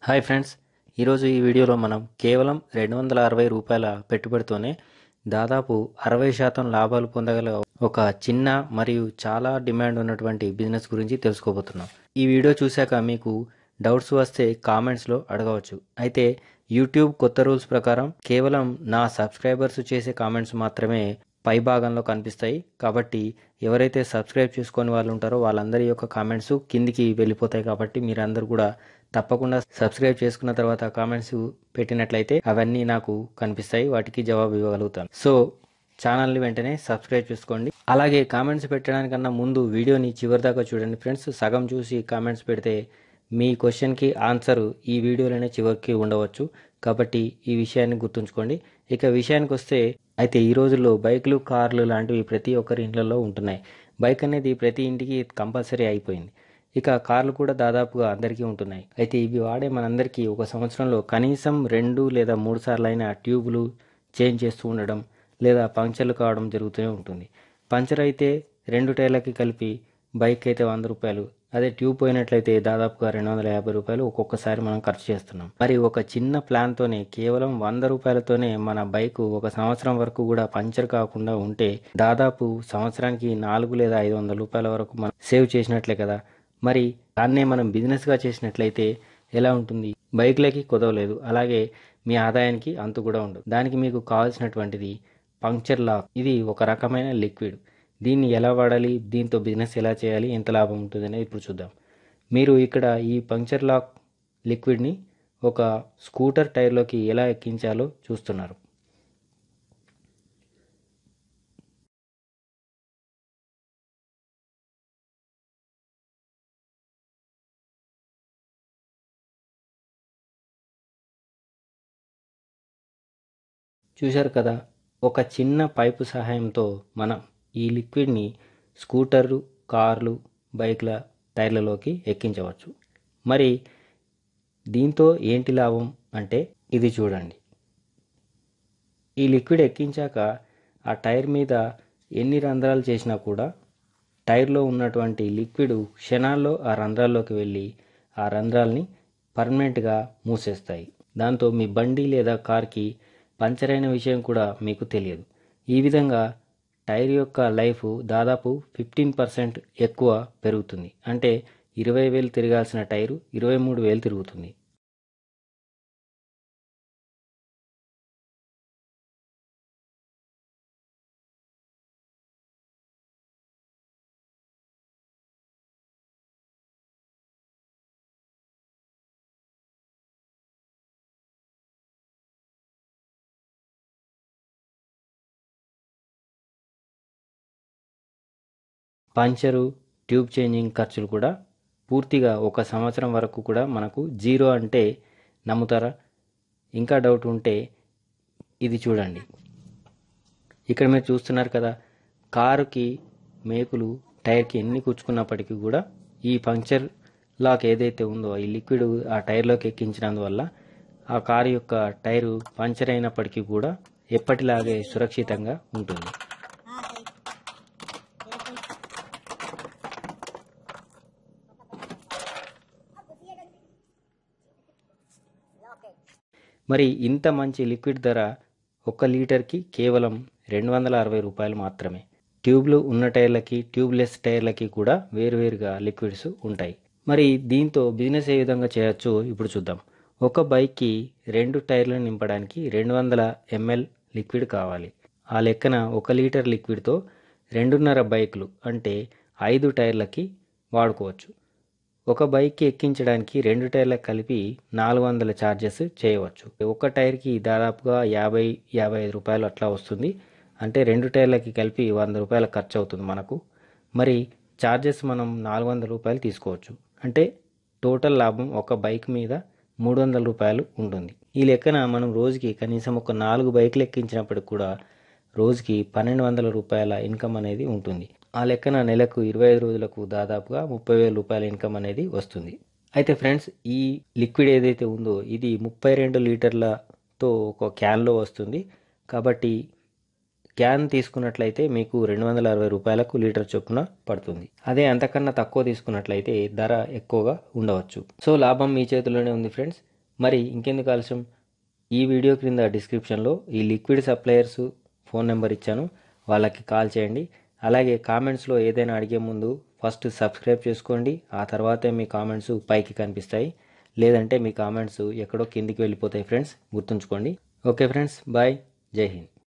hi friends ఈరోజు ఈ వీడియోలో మనం కేవలం రెండు వందల అరవై రూపాయల పెట్టుబడితోనే దాదాపు అరవై శాతం లాభాలు పొందగల ఒక చిన్న మరియు చాలా డిమాండ్ ఉన్నటువంటి బిజినెస్ గురించి తెలుసుకోబోతున్నాం ఈ వీడియో చూశాక మీకు డౌట్స్ వస్తే కామెంట్స్లో అడగవచ్చు అయితే యూట్యూబ్ కొత్త రూల్స్ ప్రకారం కేవలం నా సబ్స్క్రైబర్స్ చేసే కామెంట్స్ మాత్రమే పై భాగంలో కనిపిస్తాయి కాబట్టి ఎవరైతే సబ్స్క్రైబ్ చేసుకొని వాళ్ళు ఉంటారో వాళ్ళందరి యొక్క కామెంట్స్ కిందికి వెళ్ళిపోతాయి కాబట్టి మీరందరూ కూడా తప్పకుండా సబ్స్క్రైబ్ చేసుకున్న తర్వాత కామెంట్స్ పెట్టినట్లయితే అవన్నీ నాకు కనిపిస్తాయి వాటికి జవాబు ఇవ్వగలుగుతాను సో ఛానల్ని వెంటనే సబ్స్క్రైబ్ చేసుకోండి అలాగే కామెంట్స్ పెట్టడానికన్నా ముందు వీడియోని చివరి దాకా చూడండి ఫ్రెండ్స్ సగం చూసి కామెంట్స్ పెడితే మీ క్వశ్చన్కి ఆన్సర్ ఈ వీడియోలోనే చివరికి ఉండవచ్చు కాబట్టి ఈ విషయాన్ని గుర్తుంచుకోండి ఇక విషయానికి వస్తే అయితే ఈ రోజుల్లో బైకులు కార్లు లాంటివి ప్రతి ఒక్కరి ఇండ్లలో ఉంటున్నాయి బైక్ అనేది ప్రతి ఇంటికి కంపల్సరీ అయిపోయింది ఇక కార్లు కూడా దాదాపుగా అందరికీ ఉంటున్నాయి అయితే ఇవి వాడే మనందరికీ ఒక సంవత్సరంలో కనీసం రెండు లేదా మూడు సార్లు అయినా ట్యూబులు చేంజ్ చేస్తూ ఉండడం లేదా పంక్చర్లు కావడం జరుగుతూనే ఉంటుంది పంచర్ అయితే రెండు టైర్లకి కలిపి బైక్ అయితే వంద రూపాయలు అదే ట్యూబ్ పోయినట్లయితే దాదాపుగా రెండు వందల యాభై రూపాయలు ఒక్కొక్కసారి మనం ఖర్చు చేస్తున్నాం మరి ఒక చిన్న ప్లాన్తోనే కేవలం వంద రూపాయలతోనే మన బైక్ ఒక సంవత్సరం వరకు కూడా పంచర్ కాకుండా ఉంటే దాదాపు సంవత్సరానికి నాలుగు లేదా ఐదు వందల రూపాయల వరకు మనం సేవ్ చేసినట్లే కదా మరి దాన్నే మనం బిజినెస్గా చేసినట్లయితే ఎలా ఉంటుంది బైక్లకి కుదవలేదు అలాగే మీ ఆదాయానికి అంతు కూడా ఉండదు దానికి మీకు కావాల్సినటువంటిది పంక్చర్ లాక్ ఇది ఒక రకమైన లిక్విడ్ దీన్ని ఎలా వాడాలి దీంతో బిజినెస్ ఎలా చేయాలి ఎంత లాభం ఉంటుంది అనేది ఇప్పుడు చూద్దాం మీరు ఇక్కడ ఈ పంక్చర్ లాక్ లిక్విడ్ని ఒక స్కూటర్ టైర్లోకి ఎలా ఎక్కించాలో చూస్తున్నారు చూశారు కదా ఒక చిన్న పైపు సహాయంతో మనం ఈ లిక్విడ్ని స్కూటర్లు కార్లు బైక్ల టైర్లలోకి ఎక్కించవచ్చు మరి దీంతో ఏంటి లాభం అంటే ఇది చూడండి ఈ లిక్విడ్ ఎక్కించాక ఆ టైర్ మీద ఎన్ని రంధ్రాలు చేసినా కూడా టైర్లో ఉన్నటువంటి లిక్విడ్ క్షణాల్లో ఆ రంధ్రాల్లోకి వెళ్ళి ఆ రంధ్రాల్ని పర్మనెంట్గా మూసేస్తాయి దాంతో మీ బండి లేదా కార్కి పంచర్ అయిన విషయం కూడా మీకు తెలియదు ఈ విధంగా టైర్ యొక్క లైఫ్ దాదాపు ఫిఫ్టీన్ పర్సెంట్ ఎక్కువ పెరుగుతుంది అంటే ఇరవై వేలు తిరగాల్సిన టైరు ఇరవై మూడు వేలు తిరుగుతుంది పంచరు ట్యూబ్ చేంజింగ్ ఖర్చులు కూడా పూర్తిగా ఒక సంవత్సరం వరకు కూడా మనకు జీరో అంటే నమ్ముతారా ఇంకా డౌట్ ఉంటే ఇది చూడండి ఇక్కడ మీరు చూస్తున్నారు కదా కారుకి మేకులు టైర్కి ఎన్ని కూర్చుకున్నప్పటికీ కూడా ఈ పంక్చర్ లాక్ ఏదైతే ఉందో ఈ లిక్విడ్ ఆ టైర్లోకి ఎక్కించినందువల్ల ఆ కారు యొక్క టైరు పంచర్ అయినప్పటికీ కూడా ఎప్పటిలాగే సురక్షితంగా ఉంటుంది మరి ఇంత మంచి లిక్విడ్ ధర ఒక లీటర్కి కేవలం రెండు వందల అరవై రూపాయలు మాత్రమే ట్యూబ్లు ఉన్న టైర్లకి ట్యూబ్లెస్ టైర్లకి కూడా వేరువేరుగా లిక్విడ్స్ ఉంటాయి మరి దీంతో బిజినెస్ ఏ విధంగా చేయొచ్చో ఇప్పుడు చూద్దాం ఒక బైక్కి రెండు టైర్లను నింపడానికి రెండు వందల ఎంఎల్ లిక్విడ్ కావాలి ఆ లెక్కన ఒక లీటర్ లిక్విడ్తో రెండున్నర బైకులు అంటే ఐదు టైర్లకి వాడుకోవచ్చు ఒక బైక్కి ఎక్కించడానికి రెండు టైర్లకు కలిపి నాలుగు వందల ఛార్జెస్ చేయవచ్చు ఒక టైర్కి దాదాపుగా యాభై యాభై ఐదు రూపాయలు అట్లా వస్తుంది అంటే రెండు టైర్లకి కలిపి వంద రూపాయల ఖర్చు అవుతుంది మనకు మరి ఛార్జెస్ మనం నాలుగు వందల రూపాయలు తీసుకోవచ్చు అంటే టోటల్ లాభం ఒక బైక్ మీద మూడు వందల రూపాయలు ఉంటుంది ఈ లెక్కన మనం రోజుకి కనీసం ఒక నాలుగు బైకులు ఎక్కించినప్పటికి కూడా రోజుకి పన్నెండు వందల రూపాయల ఇన్కమ్ అనేది ఉంటుంది ఆ లెక్కన నెలకు ఇరవై ఐదు రోజులకు దాదాపుగా ముప్పై వేల రూపాయల ఇన్కమ్ అనేది వస్తుంది అయితే ఫ్రెండ్స్ ఈ లిక్విడ్ ఏదైతే ఉందో ఇది ముప్పై రెండు లీటర్లతో ఒక క్యాన్లో వస్తుంది కాబట్టి క్యాన్ తీసుకున్నట్లయితే మీకు రెండు వందల అరవై రూపాయలకు లీటర్ చొప్పున పడుతుంది అదే అంతకన్నా తక్కువ తీసుకున్నట్లయితే ధర ఎక్కువగా ఉండవచ్చు సో లాభం మీ చేతిలోనే ఉంది ఫ్రెండ్స్ మరి ఇంకెందుకు ఆలస్యం ఈ వీడియో క్రింద డిస్క్రిప్షన్లో ఈ లిక్విడ్ సప్లయర్స్ ఫోన్ నెంబర్ ఇచ్చాను వాళ్ళకి కాల్ చేయండి అలాగే కామెంట్స్లో ఏదైనా అడిగే ముందు ఫస్ట్ సబ్స్క్రైబ్ చేసుకోండి ఆ తర్వాతే మీ కామెంట్స్ పైకి కనిపిస్తాయి లేదంటే మీ కామెంట్స్ ఎక్కడో కిందికి వెళ్ళిపోతాయి ఫ్రెండ్స్ గుర్తుంచుకోండి ఓకే ఫ్రెండ్స్ బాయ్ జై హింద్